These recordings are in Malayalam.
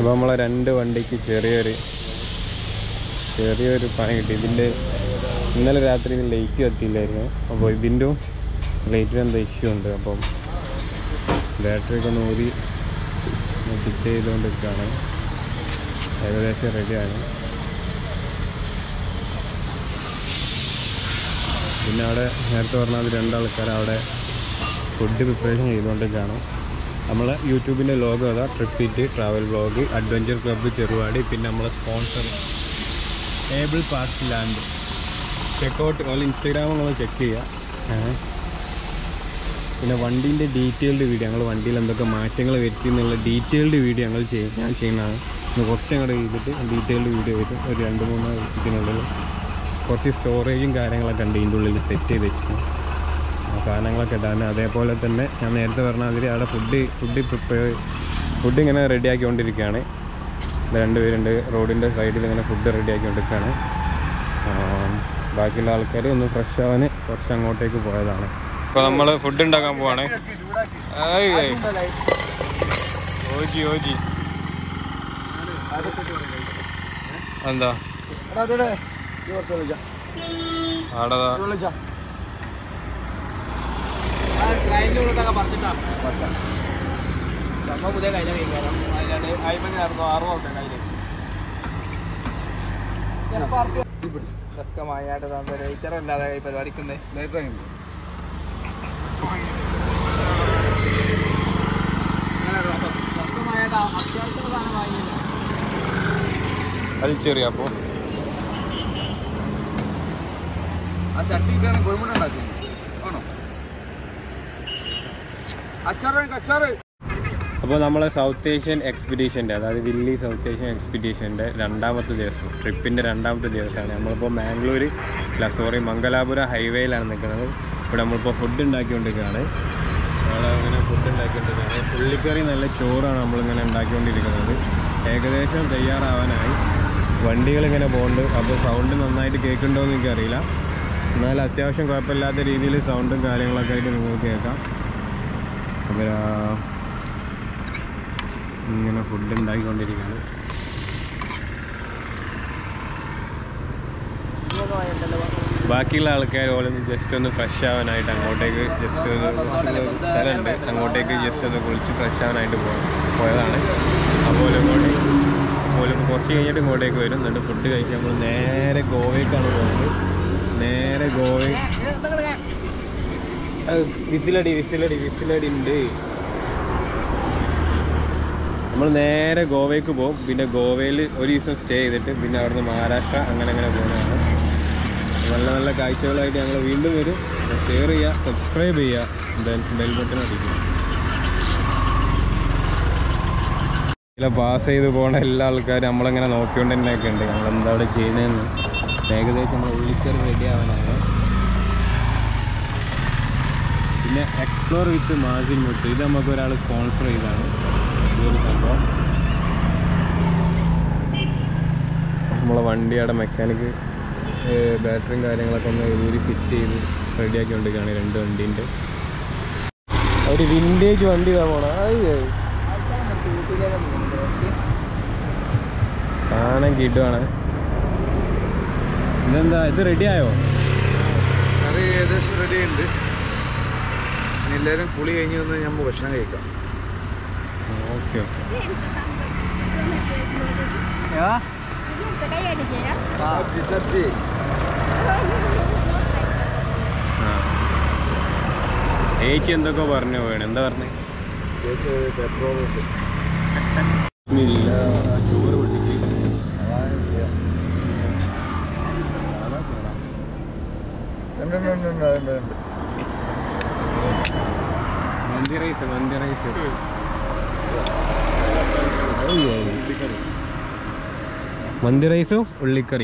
അപ്പോൾ നമ്മളെ രണ്ട് വണ്ടിക്ക് ചെറിയൊരു ചെറിയൊരു പണി കിട്ടി ഇതിൻ്റെ ഇന്നലെ രാത്രി ഇത് ലൈറ്റ് കത്തിയില്ലായിരുന്നു അപ്പോൾ ഇതിൻ്റെ ലൈറ്റിന് എന്താ ഇഷ്യൂ ഉണ്ട് അപ്പം ബാറ്ററി ഒക്കെ ഒന്ന് ഊരി ഫിറ്റ് ചെയ്തുകൊണ്ടിരിക്കുകയാണ് ഏകദേശം റെഡിയാണ് പിന്നെ അവിടെ നേരത്തെ പറഞ്ഞാൽ അത് രണ്ടാൾക്കാർ അവിടെ ഫുഡ് പ്രിപ്പറേഷൻ ചെയ്തുകൊണ്ടിരിക്കുകയാണ് നമ്മളെ യൂട്യൂബിൻ്റെ ലോഗോ അതാ trip it travel vlog adventure club Cheruvadi പിന്നെ നമ്മളെ sponsor able park land check out all Instagram നമ്മൾ ചെക്ക് ചെയ്യുക ഏഹ്. പിന്നെ വണ്ടീൻ്റെ ഡീറ്റെയിൽഡ് വീഡിയോ ഞങ്ങൾ വണ്ടിയിൽ എന്തൊക്കെ മാറ്റങ്ങൾ വരുത്തി എന്നുള്ള ഡീറ്റെയിൽഡ് വീഡിയോ ഞങ്ങൾ ചെയ്യും ഞാൻ ചെയ്യുന്നതാണ് ഇന്ന് കുറച്ച് അങ്ങോട്ട് ചെയ്തിട്ട് ഡീറ്റെയിൽഡ് വീഡിയോ വരും ഒരു രണ്ട് മൂന്ന് ഇതിനുള്ളിൽ കുറച്ച് സ്റ്റോറേജും കാര്യങ്ങളൊക്കെ ഉണ്ട് ഇതിൻ്റെ ഉള്ളിൽ സെറ്റ് ചെയ്ത് വെച്ചിട്ടുണ്ട് ആ സാധനങ്ങളൊക്കെ ഇടാൻ അതേപോലെ തന്നെ ഞാൻ നേരത്തെ പറഞ്ഞ മാതിരി അവിടെ ഫുഡ് ഫുഡ് പ്രിപ്പയർ ഫുഡ് ഇങ്ങനെ റെഡിയാക്കിക്കൊണ്ടിരിക്കുകയാണ് രണ്ടുപേരുണ്ട് റോഡിൻ്റെ സൈഡിൽ ഇങ്ങനെ ഫുഡ് റെഡിയാക്കിക്കൊണ്ടിരിക്കുകയാണ് ബാക്കിയുള്ള ആൾക്കാർ ഒന്ന് ഫ്രഷ് ആവാൻ കുറച്ച് അങ്ങോട്ടേക്ക് പോയതാണ് ഇപ്പോൾ നമ്മൾ ഫുഡ് ഉണ്ടാക്കാൻ പോവാണ് ആയ് ആയ്. ഓജി ഓജി എന്താ ആടതാ പുതിയ കഴിഞ്ഞ വീക്കാരം അതിനാണ് അയിപ്പഞ്ഞായിരുന്നു ആറ് ഓക്കെ കയ്യില് ഇതൊക്കെ മായായിട്ട് റേച്ചറല്ലാതെ ഈ പരിപാടിക്കുന്നേ അത് ചെറിയ അപ്പോൾ ആ ചട്ടിക്കാണ് കോഴിമുട്ട ഉണ്ടാക്കുന്നത് ആണോ അച്ചാറ് അച്ചാറ് അപ്പോൾ നമ്മളെ സൗത്ത് ഏഷ്യൻ എക്സ്പെഡീഷൻ്റെ അതായത് ദില്ലി സൗത്ത് ഏഷ്യൻ എക്സ്പെഡീഷൻ്റെ രണ്ടാമത്തെ ദിവസം ട്രിപ്പിൻ്റെ രണ്ടാമത്തെ ദിവസമാണ് നമ്മളിപ്പോൾ മാംഗ്ലൂർ അല്ല സോറി മംഗലാപുര ഹൈവേയിലാണ് നിൽക്കുന്നത് ഇവിടെ നമ്മളിപ്പോൾ ഫുഡ് ഉണ്ടാക്കിക്കൊണ്ടിരിക്കുകയാണ് അവിടെ അങ്ങനെ ഫുഡ് ഉണ്ടാക്കിക്കൊണ്ടിരിക്കുകയാണ് പുള്ളിക്കറി നല്ല ചോറാണ് നമ്മളിങ്ങനെ ഉണ്ടാക്കിക്കൊണ്ടിരിക്കുന്നത് ഏകദേശം തയ്യാറാവാനായി വണ്ടികളിങ്ങനെ പോകുന്നുണ്ട് അപ്പോൾ സൗണ്ട് നന്നായിട്ട് കേൾക്കുന്നുണ്ടോ എന്ന് എനിക്കറിയില്ല എന്നാൽ അത്യാവശ്യം കുഴപ്പമില്ലാത്ത രീതിയിൽ സൗണ്ടും കാര്യങ്ങളൊക്കെ ആയിട്ട് നിങ്ങൾക്ക് കേൾക്കാം അപ്പോൾ ആ, ഇങ്ങനെ ഫുഡ് ഉണ്ടാക്കിക്കൊണ്ടിരിക്കുന്നത് ബാക്കിയുള്ള ആൾക്കാർ ഓലൊന്ന് ജസ്റ്റ് ഒന്ന് ഫ്രഷ് ആവാനായിട്ട് അങ്ങോട്ടേക്ക് ജസ്റ്റ് ഒന്ന് സ്ഥലമുണ്ട് അങ്ങോട്ടേക്ക് ജസ്റ്റ് ഒന്ന് കുളിച്ച് ഫ്രഷ് ആവാനായിട്ട് പോ പോയതാണ് അപ്പോൾ ഇങ്ങോട്ട് പോലും കുറച്ച് കഴിഞ്ഞിട്ട് ഇങ്ങോട്ടേക്ക് വരും എന്നിട്ട് ഫുഡ് കഴിച്ച് നമ്മൾ നേരെ ഗോവയ്ക്കാണ് പോകുന്നത് നേരെ ഗോവ വിസിലടി വിസിലടി വിസിലടി ഉണ്ട് നമ്മൾ നേരെ ഗോവയ്ക്ക് പോകും പിന്നെ ഗോവയിൽ ഒരു ദിവസം സ്റ്റേ ചെയ്തിട്ട് പിന്നെ അവിടുന്ന് മഹാരാഷ്ട്ര അങ്ങനെ അങ്ങനെ പോകുന്നതാണ് നല്ല നല്ല കാഴ്ചകളായിട്ട് ഞങ്ങൾ വീണ്ടും വരും ഷെയർ ചെയ്യുക സബ്സ്ക്രൈബ് ചെയ്യുക ബെൽ ബെൽ ബട്ടൺ അടിക്കുക ഇതിലെ പാസ് ചെയ്ത് പോകുന്ന എല്ലാ ആൾക്കാരും നമ്മളങ്ങനെ നോക്കിക്കൊണ്ട് തന്നെയൊക്കെ ഉണ്ട് ഞങ്ങൾ എന്താ അവിടെ ചെയ്യുന്നതെന്ന് ഏകദേശം നമ്മൾ ഉള്ളിക്കറി റെഡി ആവാനാണ് പിന്നെ എക്സ്പ്ലോർ വിത്ത് മാസിൻ മുട്ട് ഇത് നമുക്ക് ഒരാൾ സ്പോൺസർ ചെയ്താണ് ഈ ഒരു സംഭവം നമ്മളെ വണ്ടിയുടെ മെക്കാനിക്ക് ബാറ്ററിയും കാര്യങ്ങളൊക്കെ ഒന്ന് ഊരി ഫിറ്റ് ചെയ്ത് റെഡിയാക്കി കൊണ്ടിരിക്കുകയാണ് രണ്ട് വണ്ടീൻ്റെ ഒരു വിൻറ്റേജ് വണ്ടി ഇതാ പോണ കാണാൻ കിട്ടുവാണ് ഇതെന്താ ഇത് റെഡിയായോ കറി ഏകദേശം റെഡി ഉണ്ട് ഇനി എല്ലാവരും കുളി കഴിഞ്ഞ് വന്ന് നമ്മൾ ഭക്ഷണം കഴിക്കാം ഓക്കെ ഓക്കെ സബ്ജി സബ്ജി ആ ചേച്ചി എന്തൊക്കെ പറഞ്ഞു പോയാണ് എന്താ പറഞ്ഞേ ചേച്ചി പെട്രോൾ ഇല്ല ചോറ് പൊട്ടിച്ച് മന്തി റൈസ് മന്തി റൈസ് മന്തി റൈസും ഉള്ളിക്കറി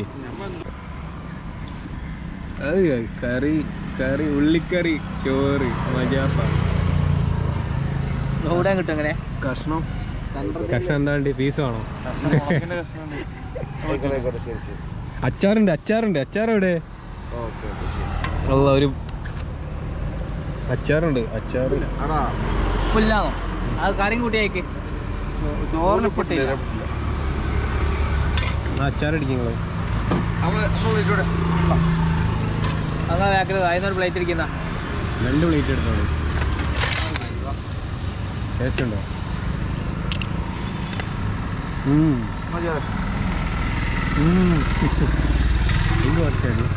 അത് കറി കറി ഉള്ളിക്കറി ചോറ് മജാപ്പ ഓടാൻ കിട്ടും അങ്ങനെ കഷ്ണം കഷ്ണം എന്താണ്ട് പീസ് വേണോ ശരി ശരി അച്ചാറുണ്ട് അച്ചാറുണ്ട് അച്ചാർ എവിടെ ഓക്കെ ഓക്കെ ശരി ഉള്ള ഒരു അച്ചാറുണ്ട് അച്ചാറ് ആണോ പുല്ലാണോ അത് കറിയും കൂട്ടി അയക്ക് ചോറിന് പൊട്ടില്ല അച്ചാറടിക്കും നിങ്ങൾ നമ്മൾ നമ്മൾ വിളിച്ചോടെ അങ്ങനെ ബാക്കിൽ അതിനൊരു പ്ലേറ്റ് ഇരിക്കുന്ന രണ്ട് പ്ലേറ്റ് എടുത്തോളൂ ടേസ്റ്റ് ഉണ്ടോ ഉം. മതിയോ ഉം. ഇത് കുറച്ചാണ്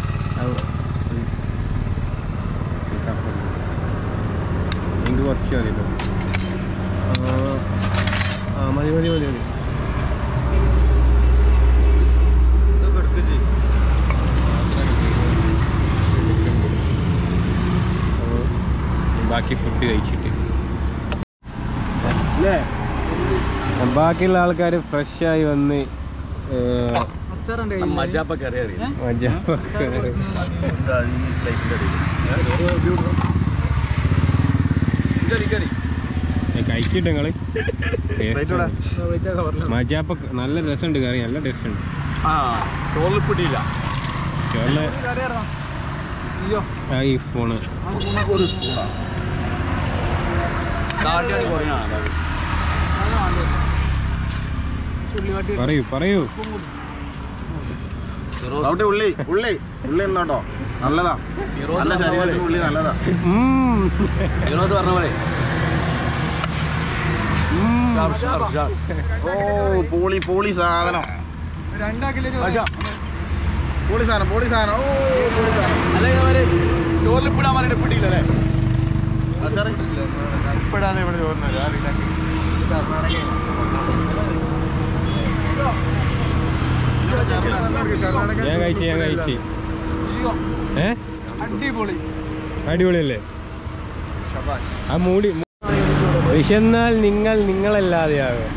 എനിക്ക് കുറച്ച് മതി ഇപ്പം. ആ, ആ മതി മതി മതി മതി ഇതൊക്കെ എടുക്കുകയും ചെയ്യും അപ്പോൾ ബാക്കി ഫുഡ് കഴിച്ചിട്ട് അല്ലേ ബാക്കിയുള്ള ആൾക്കാർ ഫ്രഷായി വന്ന് മജാപ്പൊക്കെ അറിയാം മജാപ്പൊക്കെ കഴിച്ചിട്ട് നിങ്ങള് മജാപ്പ നല്ല രസമുണ്ട് കറി നല്ല ടേസ്റ്റ് ഉണ്ട് ആ ചോളിപ്പിടിയില്ല ചോറിലെ ആ ഈ സ്പൂണ് ഒരു സ്പൂണാ കാട്ടിയാണ് കുറയാണ് പറയൂ പറയൂ അവിടെ ഉള്ളി ഉള്ളി ഉള്ളി എന്നോട്ടോ നല്ലതാ നല്ല ശരീരത്തിന് ഉള്ളി നല്ലതാ ഉം. വിനോദ് പറഞ്ഞ പോലെ ഉം. ഷാർപ്പ് ഷാർപ്പ് ഷാർപ്പ് ഓ പോളി പോളി സാധനം പോളി സാധനം പോളി സാധനം ഓ പോളി സാധനം ചോറിലിപ്പിടാൻ പറഞ്ഞിട്ട് പിടിയില്ലല്ലേ അച്ചാറ് ഇപ്പെടാതെ ഇവിടെ ചോറിനല്ല ഞാൻ കഴിച്ചു ഞാൻ കഴിച്ചു ഏ അടിപൊളി അടിപൊളിയല്ലേ ആ മൂടി വിശന്നാൽ നിങ്ങൾ നിങ്ങളല്ലാതെയാകും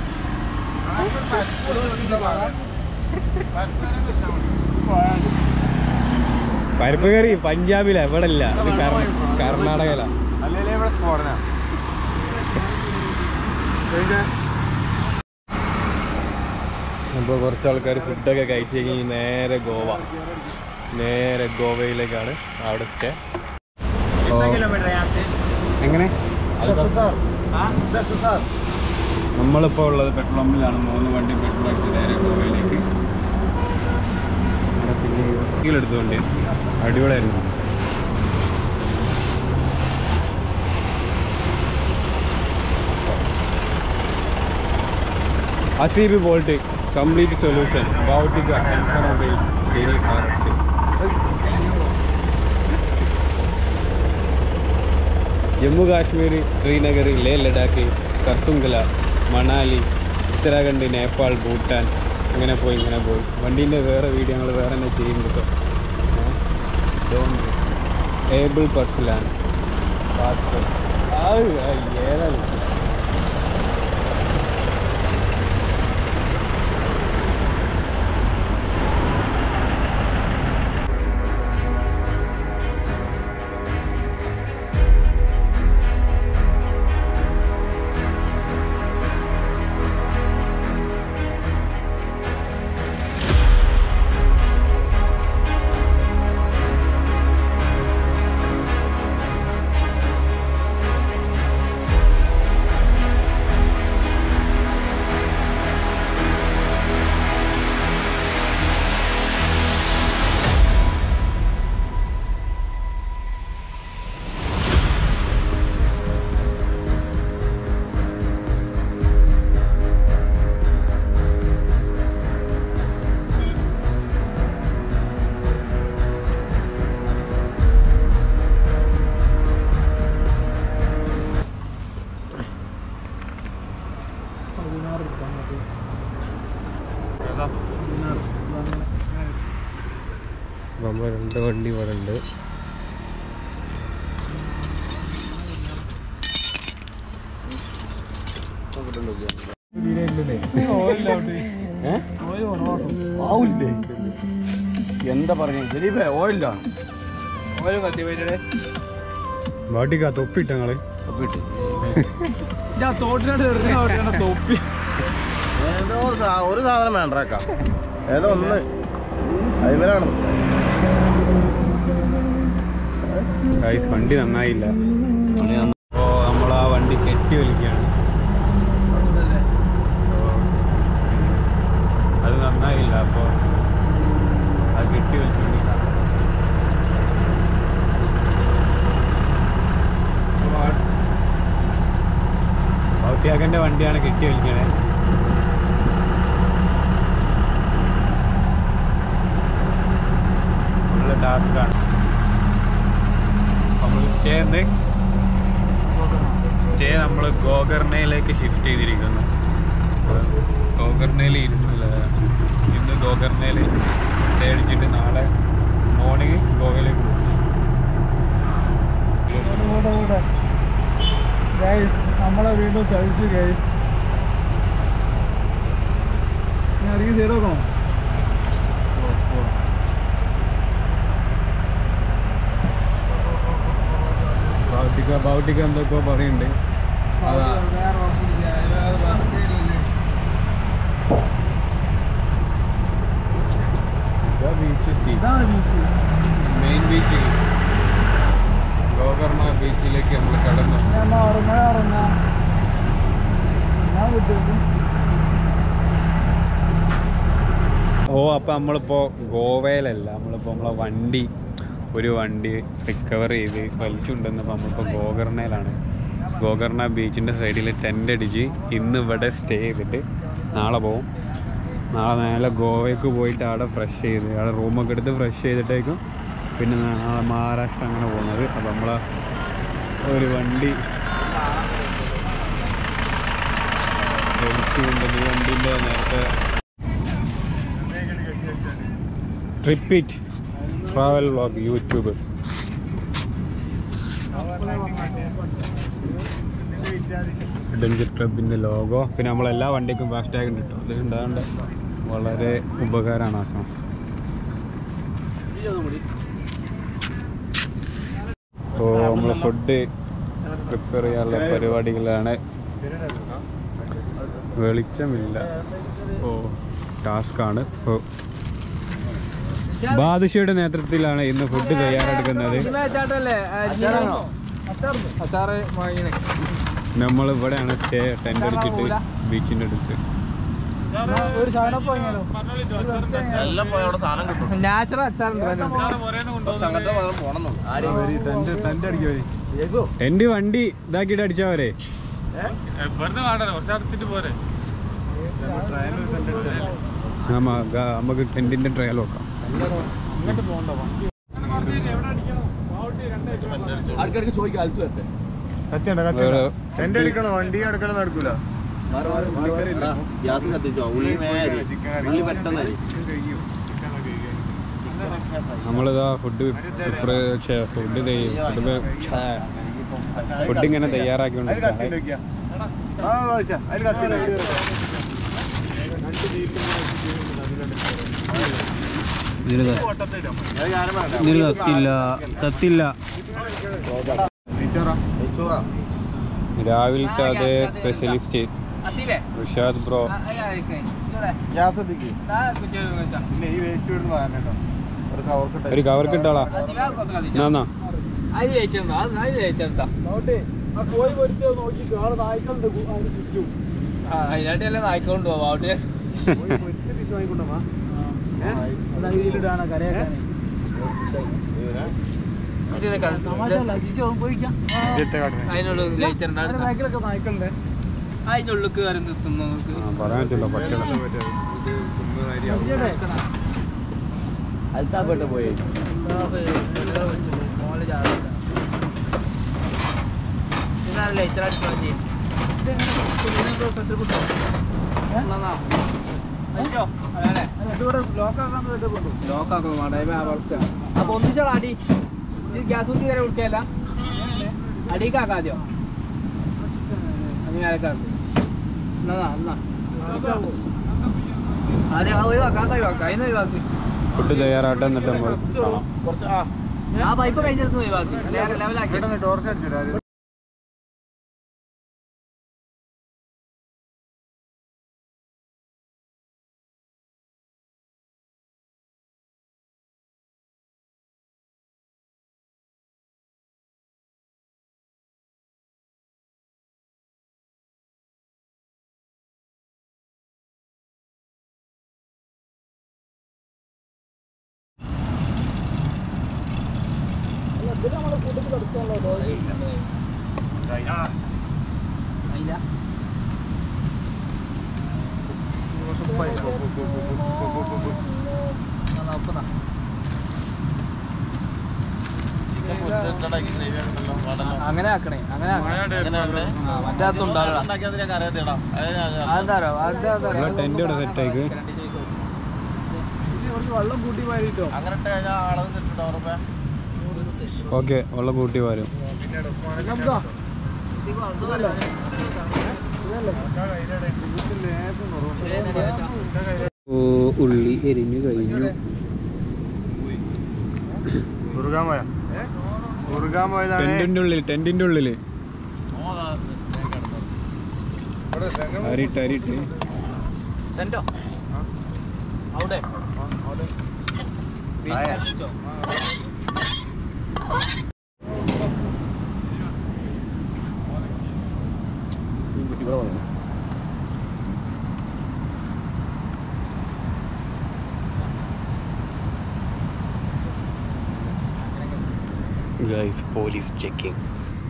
പരിപ്പ് കറി പഞ്ചാബിലാ ഇവിടെ അല്ല ഇത് കർണ- കർണാടകയിലാ അല്ലേ ഇവിടെ സ്ഫോടന അപ്പോൾ കുറച്ച് ആൾക്കാർ ഫുഡൊക്കെ കഴിച്ച് കഴിഞ്ഞ് നേരെ ഗോവ നേരെ ഗോവയിലേക്കാണ് അവിടെ സ്റ്റേ എങ്ങനെ നമ്മളിപ്പോൾ ഉള്ളത് പെട്രോൾ പമ്പിലാണ് മൂന്ന് വണ്ടി പെട്രോൾ അടിച്ച് നേരെ ഗോവയിലേക്ക് അവിടെ പിന്നെ എടുത്തുകൊണ്ട് അടിപൊളിയായിരുന്നു അസീബ് ബോൾട്ട് കംപ്ലീറ്റ് സൊല്യൂഷൻ ഭൗതിക മൊബൈൽ ശരി ആർട്സ് ജമ്മു കാശ്മീർ ശ്രീനഗർ ലേ ലഡാക്ക് കർത്തുങ്കല മണാലി ഉത്തരാഖണ്ഡ് നേപ്പാൾ ഭൂട്ടാൻ അങ്ങനെ പോയി ഇങ്ങനെ പോയി വണ്ടീൻ്റെ വേറെ വീഡിയോ ഞങ്ങൾ വേറെ തന്നെ ചെയ്യും കേട്ടോ ഏബിൾ പർസലാണ് ഏതാണ് നമ്മൾ രണ്ട് വണ്ടി ഇവിടെ ഉണ്ട് എന്താ പറഞ്ഞു ദിലീപേ ഓയിലാണ് വാട്ടിക്കാ തൊപ്പിട്ട ഞങ്ങള് ഞാൻ തോട്ടിനോട് എറിഞ്ഞ തൊപ്പി ഏതോ ഒരു സാ- ഒരു സാധനം വേണ്ടേക്കാം ഏതോ ഒന്ന് അതിമലാണ് ഗൈസ് വണ്ടി നന്നായില്ല അപ്പോൾ നമ്മൾ ആ വണ്ടി കെട്ടി വലിക്കുകയാണ് അത് നന്നായില്ല അപ്പോൾ അത് കെട്ടി വെച്ചുകൊണ്ടിരിക്കുകയാണ് ഔട്ടിയാക്കൻ്റെ വണ്ടിയാണ് കെട്ടി വലിക്കണേ ഫുള്ള് ടാസ്ക്കാണ് നമ്മൾ സ്റ്റേ എന്ത് സ്റ്റേ നമ്മൾ ഗോകർണയിലേക്ക് ഷിഫ്റ്റ് ചെയ്തിരിക്കുന്നു ഗോകർണയിൽ ഇരുന്നില്ല ഇന്ന് ഗോകർണയിൽ സ്റ്റേ അടിച്ചിട്ട് നാളെ മോർണിംഗ് ഗോവയിലേക്ക് പോകും കൂടെ കൂടെ ഗൈസ് നമ്മളെ വീണ്ടും ചതിച്ചു ഗൈസ് ഞാൻ ഇറങ്ങി സൈഡ് നോക്കണോ ബൗട്ടിക്ക ബൗട്ടിക്ക എന്തൊക്കെയോ പറയുന്നുണ്ട് അതാ ബീച്ച് എത്തി ഇതാണ് ബീച്ച് മെയിൻ ബീച്ച് ഗോകർണ ബീച്ചിലേക്ക് നമ്മൾ കടന്നു ഞാൻ ഉറങ്ങാ ഉറങ്ങാ ഞാൻ വിട്ടു ഓ അപ്പം നമ്മളിപ്പോൾ ഗോവയിലല്ല നമ്മളിപ്പോൾ നമ്മളെ വണ്ടി ഒരു വണ്ടി റിക്കവർ ചെയ്ത് വലിച്ചുകൊണ്ടുവന്നപ്പോൾ നമ്മളിപ്പോൾ ഗോകർണയിലാണ് ഗോകർണ ബീച്ചിൻ്റെ സൈഡിൽ ടെൻ്റ് അടിച്ച് ഇന്ന് ഇവിടെ സ്റ്റേ ചെയ്തിട്ട് നാളെ പോവും നാളെ നേരെ ഗോവയ്ക്ക് പോയിട്ട് അവിടെ ഫ്രഷ് ചെയ്ത് അവിടെ റൂമൊക്കെ എടുത്ത് ഫ്രഷ് ചെയ്തിട്ടേക്കും പിന്നെ നാളെ മഹാരാഷ്ട്ര അങ്ങനെ പോകുന്നത് അപ്പോൾ നമ്മളെ ഒരു വണ്ടി വലിച്ചു കൊണ്ടുവന്ന് ഈ വണ്ടീൻ്റെ നേരത്തെ trip it travel vlog YouTube adventure ക്ലബിൻ്റെ ലോഗോ പിന്നെ നമ്മളെല്ലാ വണ്ടിക്കും ഫാസ്റ്റ് ടാഗ് ഉണ്ട് കേട്ടോ ഇത് ഉണ്ടാകേണ്ട വളരെ ഉപകാരമാണ് ആ സാധനം അപ്പോൾ നമ്മൾ ഫുഡ് പ്രിപ്പയർ ചെയ്യാനുള്ള പരിപാടികളാണ് വെളിച്ചമില്ല ഓ ടാസ്ക്കാണ് ഇപ്പോൾ ബാദുഷയുടെ നേതൃത്വത്തിലാണ് ഇന്ന് ഫുഡ് തയ്യാറെടുക്കുന്നത് അച്ചാറ് വാങ്ങിയത് നമ്മൾ ഇവിടെയാണ് സ്റ്റേ ടെൻ്റ് അടിച്ചിട്ട് ബീച്ചിൻ്റെ അടുത്ത് ഒരു സാധനം പോയാലോ എല്ലാം പോയി അവിടെ സാധനം കിട്ടും നാച്ചുറൽ അച്ചാറുണ്ട് അങ്ങനത്തെ പോണം എൻ്റെ വണ്ടി ഇതാക്കിയിട്ട് അടിച്ചാൽ പോരെ ആമാ, ഗ- നമുക്ക് ടെൻറ്റിൻ്റെ ട്രയൽ നോക്കാം ആൾക്കാർക്ക് ചോദിക്കാം അൽത്തു വരട്ടെ വേറെ ടെന്റ് അടിക്കണോ വണ്ടി അടുക്കല നടക്കൂല ഗ്യാസ് കത്തിച്ചോ ഉള്ളി നേരെ ഉള്ളി പെട്ടെന്ന് അരി. നമ്മളിതാ ഫുഡ് ഫുഡ് ഫുഡ് ഇങ്ങനെ തയ്യാറാക്കിക്കൊണ്ടിരിക്കുകയാണ് ഇതിന് ഇതിന് കത്തില്ല കത്തില്ല നെയ്ച്ചോറാ രാവിലത്തെ അതേ സ്പെഷ്യലിസ്റ്റ് റിഷാദ് ബ്രോ ഗ്യാസ് എത്തിക്ക് പിന്നെ ഈ വേസ്റ്റ് വീടുന്ന് വാങ്ങണം കേട്ടോ ഒരു കവർ കിട്ടെ ഒരു കവർ കിട്ടാളാ എന്നാ അത് ജയിച്ചിട്ടുണ്ടോ അത് അത് ജയിച്ചിട്ടുണ്ടോ ആ കോഴി പൊരിച്ച് നോക്കി ആള് നായ്ക്കളുണ്ട് അതിന് ചുറ്റും ആ അതിനായിട്ടല്ലേ നായ്ക്കളുണ്ട് പോവാ അവിടെ ഇതിലിടാണ് കരയാക്കാൻ അതിനുള്ളിൽ ജയിച്ചിട്ടുണ്ട് നായ്ക്കളുണ്ട് അതിനുള്ളിൽ കയറി തിന്നു ആ, പറയാൻ പറ്റില്ല പറ്റില്ല അൽത്താപ്പെട്ട് പോയി അപ്പൊ ഒന്നിച്ചാൽ അടി ഗ്യാസ് കുത്തി വരെ വിളിക്കല്ല അടിക്കാക്കാദ്യോ അങ്ങനെ അയക്കാക്ക് എന്നാ എന്നാ അതെ ആ ഒഴിവാക്കാം ഒഴിവാക്കാം അതിന് ഒഴിവാക്കി ഫുഡ് തയ്യാറാട്ടെ എന്നിട്ട് നമ്മൾ കാണാം കുറച്ച് ആ ആ പൈപ്പ് കഴിഞ്ഞിടത്ത് ഒഴിവാക്കി ലെവലാക്കി ടോർച്ച് അടിച്ചിട്ട് ചിക്കൻ പൊരിച്ചിട്ടുണ്ടാക്കി ഗ്രേവി ആക്കണ്ടല്ലോ പാടല്ലോ അങ്ങനെ ആക്കണേ അങ്ങനെ അങ്ങനെയാണല്ലേ? മറ്റേ അകത്ത് ഉണ്ടാവില്ല ഉണ്ടാക്കിയത് ഞാൻ അറിയാത്തേടാ അത് ഞാൻ അതെന്താ അറിയോ അതെന്താ നമ്മളെ ടെന്റ് ഇവിടെ സെറ്റ് ആയിക്ക് കുറച്ച് വെള്ളം കൂട്ടി മാറിയിട്ടോ അങ്ങനെ ഇട്ട് കഴിഞ്ഞാൽ അളവ് തെറ്റിട്ടോ ഉറപ്പേ ഓക്കെ ഉള്ള കൂട്ടി വരും ഉള്ളി എരിഞ്ഞു കഴിഞ്ഞു മുറുകാൻ പോയാ മുറുകാൻ പോയതാണ് ടെന്റിന്റെ ഉള്ളിൽ ടെന്റിന്റെ ഉള്ളില് അരിട്ട് അരിട്ട് സെന്റോ അവിടെ ഗൈസ് പോലീസ് ചെക്കിംഗ്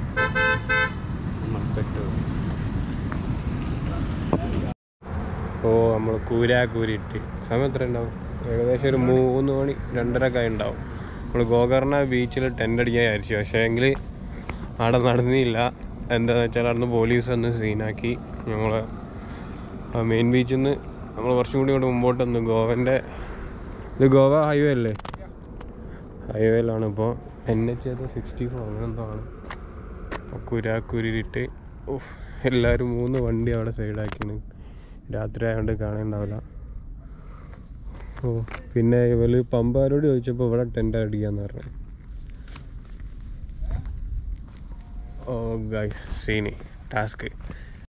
ഓ നമ്മൾ കൂരാ കൂരിട്ട് സമയം എത്ര ഉണ്ടാവും ഏകദേശം ഒരു മൂന്ന് മണി രണ്ടര ഒക്കെ ഉണ്ടാവും നമ്മൾ ഗോകർണ ബീച്ചിൽ ടെൻ്റ് അടിക്കാൻ വിചാരിച്ചു പക്ഷേ എങ്കിൽ അവിടെ നടന്നില്ല എന്താണെന്ന് വെച്ചാൽ അവിടുന്ന് പോലീസ് വന്ന് സീനാക്കി ഞങ്ങൾ മെയിൻ ബീച്ചിൽ നിന്ന് നമ്മൾ കുറച്ചും കൂടി ഇങ്ങോട്ട് മുമ്പോട്ട് വന്നു ഗോവൻ്റെ ഇത് ഗോവ ഹൈവേ അല്ലേ ഹൈവേയിലാണ് ഇപ്പോൾ എൻ എച്ച് ഏതോ സിക്സ്റ്റി ഫോർ അങ്ങനെ എന്തോ ആണ് കുരാക്കുരിട്ട് ഉഫ് എല്ലാവരും മൂന്ന് വണ്ടി അവിടെ സൈഡാക്കിന് രാത്രി ആയതുകൊണ്ട് കാണുന്നുണ്ടാവില്ല ഓ പിന്നെ ഇവര് പമ്പാരോട് ചോദിച്ചപ്പോൾ ഇവിടെ ടെൻ്റ് അടിക്കാന്ന് പറഞ്ഞു ഓ ഗൈസ് സീനി ടാസ്ക്